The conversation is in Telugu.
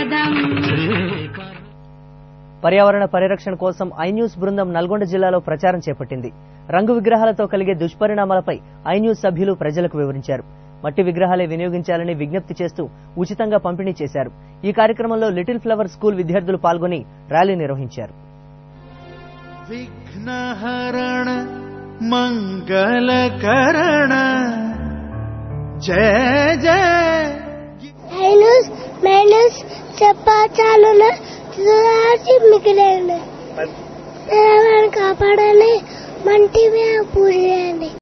పదం పర్యావరణ పరిరక్షణ కోసం ఐ న్యూస్ బృందం నల్గొండ జిల్లాలో ప్రచారం చేపట్టింది రంగు విగ్రహాలతో కలిగే దుష్పరిణామాలపై ఐ న్యూస్ సభ్యులు ప్రజలకు వివరించారు మట్టి విగ్రహాలే వినియోగించాలని విజ్ఞప్తి చేస్తూ ఉచితంగా పంపిణీ చేశారు ఈ కార్యక్రమంలో లిటిల్ ఫ్లవర్ స్కూల్ విద్యార్థులు పాల్గొని ర్యాలీ నిర్వహించారు విఘ్నహరణ మంగళకరణ జయ జయ మైనస్ మైనస్ చెప్పాచాలున చూడాల్సి మిగిలింది కాపాడాలి మంటి పూజ చేయండి